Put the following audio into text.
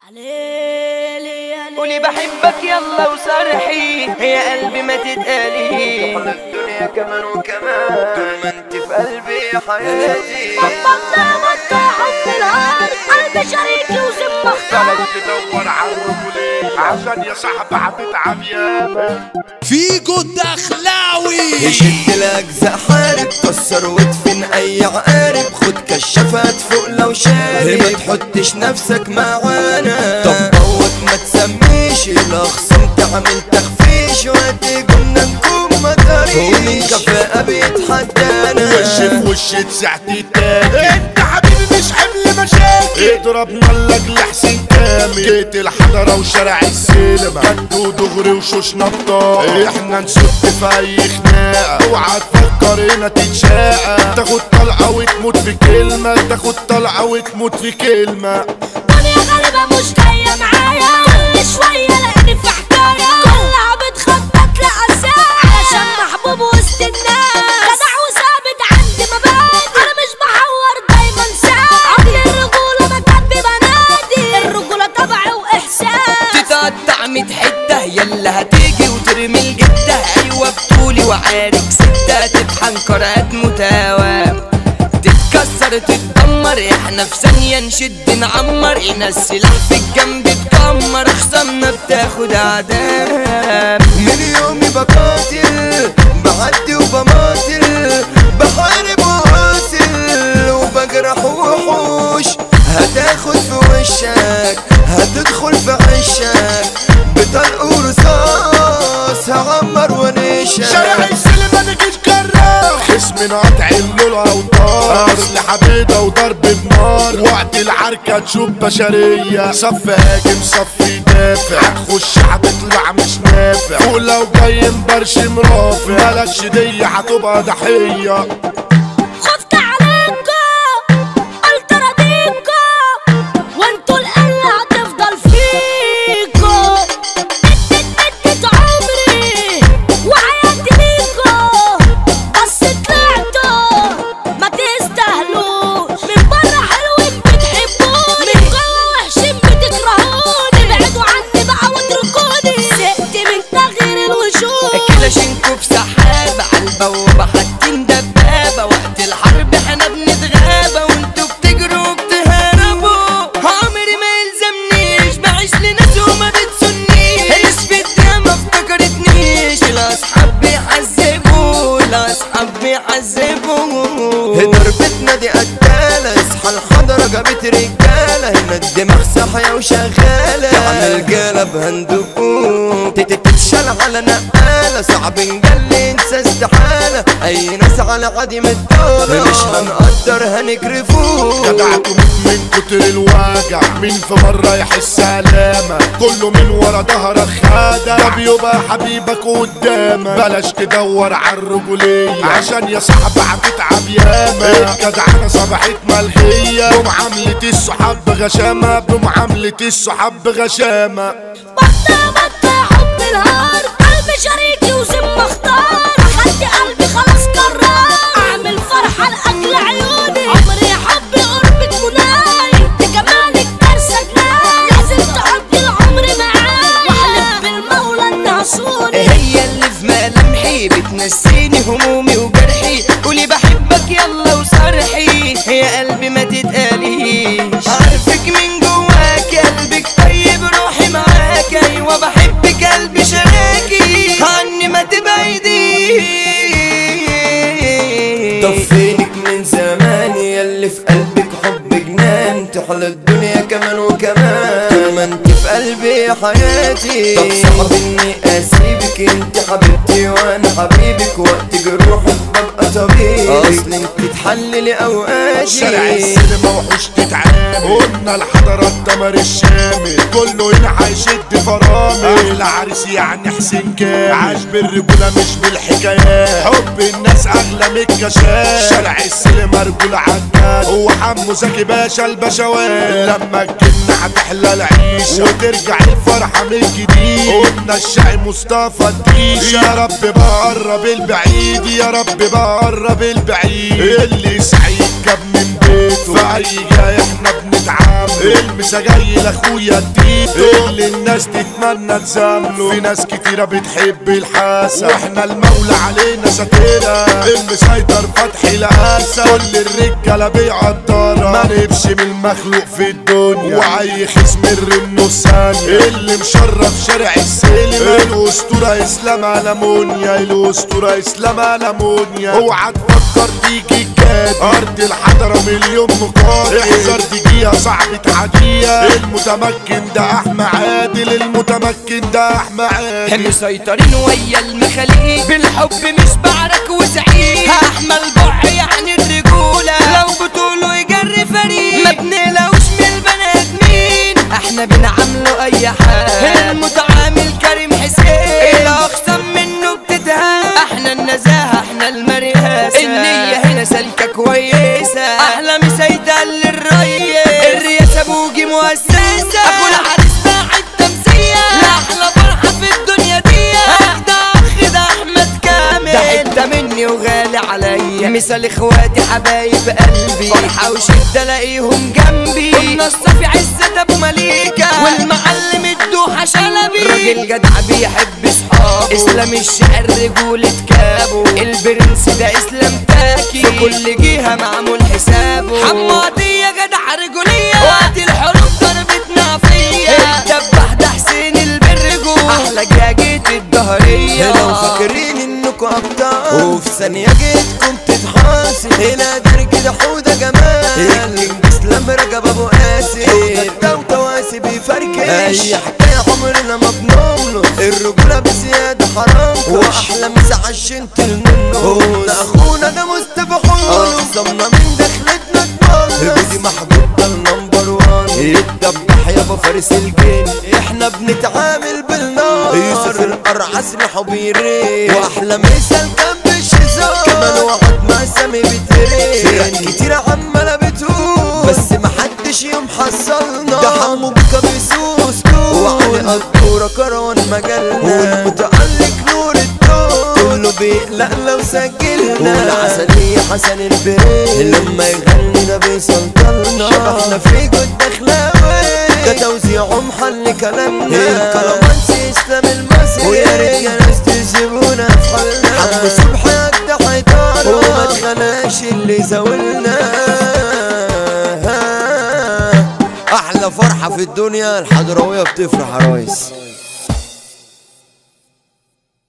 قولي بحبك يلا وصرحي يا قلبي ما تتقالي على الدنيا كمان وكمان طول ما انت في قلبي حياتي بطة بطة حب الهار قلبي شريكي وزم اختار بلد تدور على الرجولين عشان يا صاحبي هتتعب ياما فيجو الدخلاوي يشد الاجزاء حارب كسر وادفن اي عقارب خد كشافات فوق لو شارب ما تحطش نفسك معانا طب بوت ما تسميش الاخصم تعمل تخفيش وقت قمنا نكون مداريش ومن كفاءة بيتحدانا وش في وش تسعتي تاني انت حبيبي مش حمل مشاكل اضرب نلك لحسين كامل جيت الحضرة وشارع السينما كدو دغري وشوش نبطاء احنا نسد في اي خناقة اوعى تفكر هنا تتشاقى تاخد طلقة وتموت في كلمة تاخد طلقة وتموت في كلمة دنيا غالبة مش جاية معايا كل شوية لقيني في حكاية كلها بتخبط لأساء علشان محبوب وسط الناس جدع وثابت عندي مبادئ أنا مش بحور دايما ساعة عمري الرجولة ما كان بنادي الرجولة طبع وإحساس تتقطع ميت حتة يلا هتيجي وترمي الجدة أيوة بطولي وعارك ستة تطحن قرعات متاوى تتكسر تتدمر احنا في ثانية نشد نعمر هنا السلاح في الجنب تكمر خصمنا بتاخد اعدام من يومي بقاتل بعدي وبماطل بحارب وقاتل وبجرح وحوش هتاخد في وشك هتدخل في عشك بطلق ورصاص هعمر ونشك شارع السلم انا جيت كرر خصمنا قطع اللولة اوتار اسلحة بيضة وضرب بنار وقت العركة تشوف بشرية صف هاجم صف يدافع هتخش هتطلع مش نافع فوق لو جاي مبرشم رافع مالكش دي هتبقى ضحية خفت عليكو قلت راضيكو وانتوا القلة هتفضل فيكو ادت ادت عمري وحياتي ليكو بس طلعتوا ما تستاهلوش من بره حلوين بتحبوني من جوه وحشين بتكرهوني ابعدوا عني بقى واتركوني زهقت من تغيير الوشوش كلاشينكو بسحابة عالبوابة حاطين دبابة وقت الحرب احنا بنتغابى وانتوا بتجروا وبتهربوا عمري ما يلزمنيش بعيش لناس وما بتسنيش اسفت يا ما افتكرتنيش الاصحاب بيعذبوا الاصحاب بيعذبوا ضربتنا دي قتالة اصحى الحضرة جابت رجالة هنا الدماغ صاحية وشغالة تعمل جالة بهندقوق تتشال على نقالة صعب نجلي انسى استحالة اي ناس على عديم الدولة مش هنقدر هنجري فوق جدعته من كتر الوجع مين في مرة يحس علامة كله من ورا ظهرك خادع طب يبقى حبيبك قدامك بلاش تدور على الرجولية عشان يا صاحبي هتتعب ياما الجدعنة صبحت ملغية بمعاملة الصحاب بغشامة بمعاملة الصحاب بغشامة بطة بطة حب الهار قلبي شريكي وزم اختار خدي قلبي خلاص قرار اعمل فرحة لاجل عيوني عمري حبي قربك مناي انت جمالك كارثة جناي لازم تقضي العمر معاي واحلف بالمولى انها صوني هي اللي في ملامحي بتنسيني همومي وجرحي قولي بحبك يلا وصرحي يا قلبي ما تتقاليش عارفك من جواك قلبك طيب روحي معاك ايوه بحبك قلبي شراكي عني ما تبعديش طب فينك من زمان ياللي في قلبك حب جنان تحلى الدنيا كمان وكمان طول ما انت في قلبي حياتي طب صعب اني اسيبك انت حبيبتي وانا حبيبك وقت جروحك ببقى طبيب اصل انت تحللي اوقاتي شارع السينما وحوش تتعامل قلنا الحضرة الدمر الشامل كله هنا هيشد فرامل العريس يعني حسين كامل عاش بالرجولة مش بالحكايات حب الناس اغلى من الكشاف شارع السينما رجولة عداد هو حمو زكي باشا البشوات لما الجنة هتحلى العيشة وترجع الفرحة من جديد قلنا الشاعر مصطفى الديش يا رب بقرب البعيد يا رب بقرب البعيد اللي سعيد جاب من بيته في اي جاي احنا بنتعامل المسا جاي لاخويا التيتو اللي الناس تتمنى تزامله في ناس كتيرة بتحب الحاسة واحنا المولى علينا ساترة المسيطر فتحي لقاسة كل الرجالة بيعطرة ما نبش من المخلوق في الدنيا وعي خصم الرنو ثانية اللي مشرف شارع السلم الاسطورة اسلام المونيا الاسطورة اسلام المونيا اوعى تفكر تيجي الجاد ارض الحضرة مليون مقاتل احذر تجيها صعب تعديها المتمكن ده احمى عادل المتمكن ده احمى عادل مسيطرين ويا المخاليق بالحب مش بعرك وزعيق احمل بح يعني الرجولة لو بطوله يجري فريق ما بنقلقوش من البني ادمين احنا بنعامله اي حال المتعامل كريم حسين الاقسم منه بتتهان احنا النزاهة احنا المرياسة النية هنا سالكة كويسة احلى مسيدة للريس الرياسة بوجي مؤسسة اخو العريس باعت تمثية احلى فرحة في الدنيا دي اجدع اخ ده احمد كامل ده حتة مني وغالي عليا مثال اخواتي حبايب قلبي فرحة وشدة الاقيهم جنبي والنصة في عزة ابو مليكة والمعلم الدوحة شلبي راجل جدع بيحب صحابه اسلام الشعر رجولة كابو البرنس ده اسلام تاكي في كل جهة معمول حسابه حمادية جدع رجولية وقت الحروب ضربتنا فيا الدبح ده حسين البرجو احلى جاجة الدهرية لو فاكرين انكم ابطال وفي ثانية جيتكم تتحاسب هنا درج ده حودة جمال الكينج اسلام رجب ابو قاسم حودة وتواسي بيفركش اي حكاية عمرنا ما بنملص الرجولة بزيادة حرام واحلى مسا عشنت منه ده اخونا ده مصطفى حول اخصمنا من دخلتنا تبلص بدي محبوب ده النمبر وان الدبح يابا فارس الجن احنا بنتعامل بالنار يوسف القرع سلاحه بيرين واحلى مثال كان بالشيزون كمان وقت ما سامي بترين فرق كتير عمالة بتقول بس محدش يوم حصلنا ده حمو بيكا بيسوس وعلي قدورة كروان مجالنا والمتألق نور الدور كله بيقلق لو سجلنا والعسلية حسن البريد لما يغني ده بيسلطلنا شبحنا في جد دخلاوي ده توزيعه محل كلامنا الكلامانسي اسلام المصري ويا ريت يا ناس تسيبونا في حالنا حمو صبحي قد حيطانة وما اتخلاش اللي زاولنا احلى فرحة في الدنيا الحضراوية بتفرح يا ريس